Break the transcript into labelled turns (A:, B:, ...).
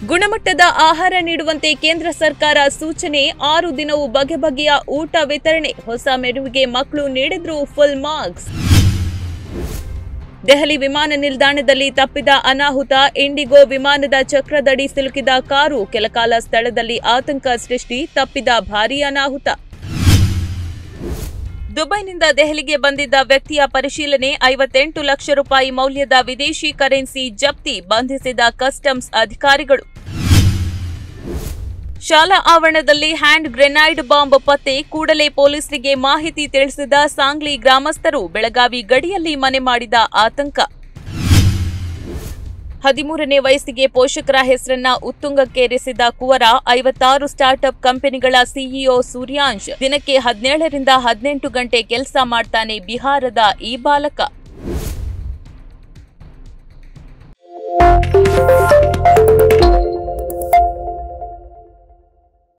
A: ಗುಣಮಟ್ಟದ ಆಹಾರ ನೀಡುವಂತೆ ಕೇಂದ್ರ ಸರ್ಕಾರ ಸೂಚನೆ ಆರು ದಿನವೂ ಬಗೆ ಬಗೆಯ ಊಟ ವಿತರಣೆ ಹೊಸ ಮೆನುವಿಗೆ ಮಕ್ಕಳು ನೀಡಿದ್ರು ಫುಲ್ ಮಾರ್ಕ್ಸ್ ದೆಹಲಿ ವಿಮಾನ ನಿಲ್ದಾಣದಲ್ಲಿ ತಪ್ಪಿದ ಅನಾಹುತ ಇಂಡಿಗೋ ವಿಮಾನದ ಚಕ್ರದಡಿ ಸಿಲುಕಿದ ಕಾರು ಕೆಲಕಾಲ ಸ್ಥಳದಲ್ಲಿ ಆತಂಕ ಸೃಷ್ಟಿ ತಪ್ಪಿದ ಭಾರೀ ಅನಾಹುತ ದುಬೈನಿಂದ ದೆಹಲಿಗೆ ಬಂದಿದ್ದ ವ್ಯಕ್ತಿಯ ಪರಿಶೀಲನೆ ಐವತ್ತೆಂಟು ಲಕ್ಷ ರೂಪಾಯಿ ಮೌಲ್ಯದ ವಿದೇಶಿ ಕರೆನ್ಸಿ ಜಪ್ತಿ ಬಂಧಿಸಿದ ಕಸ್ಟಮ್ಸ್ ಅಧಿಕಾರಿಗಳು ಶಾಲಾ ಆವರಣದಲ್ಲಿ ಹ್ಯಾಂಡ್ ಗ್ರೆನೈಡ್ ಬಾಂಬ್ ಪತ್ತೆ ಕೂಡಲೇ ಪೊಲೀಸರಿಗೆ ಮಾಹಿತಿ ತಿಳಿಸಿದ ಸಾಂಗ್ಲಿ ಗ್ರಾಮಸ್ಥರು ಬೆಳಗಾವಿ ಗಡಿಯಲ್ಲಿ ಮನೆ ಮಾಡಿದ ಆತಂಕ ಹದಿಮೂರನೇ ವಯಸ್ಸಿಗೆ ಪೋಷಕರ ಹೆಸರನ್ನ ಉತ್ತುಂಗಕ್ಕೇರಿಸಿದ ಕುವರ ಐವತ್ತಾರು ಸ್ಟಾರ್ಟ್ಅಪ್ ಕಂಪನಿಗಳ ಸಿಇಒ ಸೂರ್ಯಾಂಶ್ ದಿನಕ್ಕೆ ಹದಿನೇಳರಿಂದ ಹದಿನೆಂಟು ಗಂಟೆ ಕೆಲಸ ಮಾಡ್ತಾನೆ ಬಿಹಾರದ ಈ ಬಾಲಕ